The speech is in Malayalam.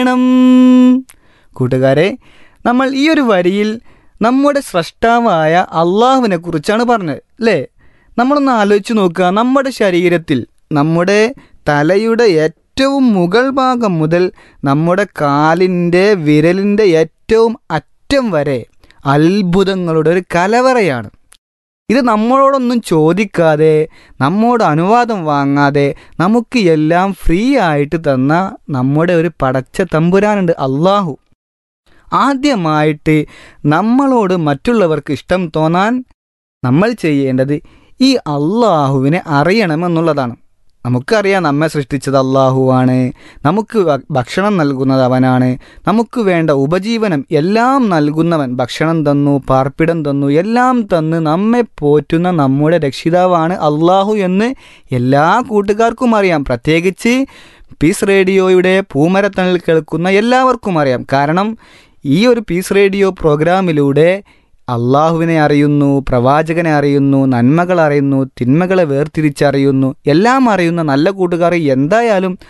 അറിയണം കൂട്ടുകാരെ നമ്മൾ ഈ ഒരു വരിയിൽ നമ്മുടെ സ്രഷ്ടാവായ അള്ളാഹുവിനെ കുറിച്ചാണ് പറഞ്ഞത് അല്ലേ നമ്മളൊന്ന് ആലോചിച്ച് നോക്കുക നമ്മുടെ ശരീരത്തിൽ നമ്മുടെ തലയുടെ ഏറ്റവും മുകൾ ഭാഗം മുതൽ നമ്മുടെ കാലിൻ്റെ വിരലിൻ്റെ ഏറ്റവും അറ്റം വരെ അത്ഭുതങ്ങളുടെ ഒരു കലവറയാണ് ഇത് നമ്മളോടൊന്നും ചോദിക്കാതെ നമ്മോട് അനുവാദം വാങ്ങാതെ നമുക്ക് എല്ലാം ഫ്രീ ആയിട്ട് തന്ന നമ്മുടെ ഒരു പടച്ച തമ്പുരാനുണ്ട് അള്ളാഹു ആദ്യമായിട്ട് നമ്മളോട് മറ്റുള്ളവർക്ക് ഇഷ്ടം തോന്നാൻ നമ്മൾ ചെയ്യേണ്ടത് ഈ അള്ളാഹുവിനെ അറിയണമെന്നുള്ളതാണ് നമുക്കറിയാം നമ്മെ സൃഷ്ടിച്ചത് അള്ളാഹുവാണ് നമുക്ക് ഭ- ഭക്ഷണം നൽകുന്നത് അവനാണ് നമുക്ക് വേണ്ട ഉപജീവനം എല്ലാം നൽകുന്നവൻ ഭക്ഷണം തന്നു പാർപ്പിടം തന്നു എല്ലാം തന്ന് നമ്മെ പോറ്റുന്ന നമ്മുടെ രക്ഷിതാവാണ് അള്ളാഹു എന്ന് എല്ലാ കൂട്ടുകാർക്കും അറിയാം പ്രത്യേകിച്ച് പീസ് റേഡിയോയുടെ പൂമരത്തണിൽ കേൾക്കുന്ന എല്ലാവർക്കും അറിയാം കാരണം ഈ ഒരു പീസ് റേഡിയോ പ്രോഗ്രാമിലൂടെ അള്ളാഹുവിനെ അറിയുന്നു പ്രവാചകനെ അറിയുന്നു നന്മകൾ അറിയുന്നു തിന്മകളെ വേർതിരിച്ചറിയുന്നു എല്ലാം അറിയുന്ന നല്ല കൂട്ടുകാർ എന്തായാലും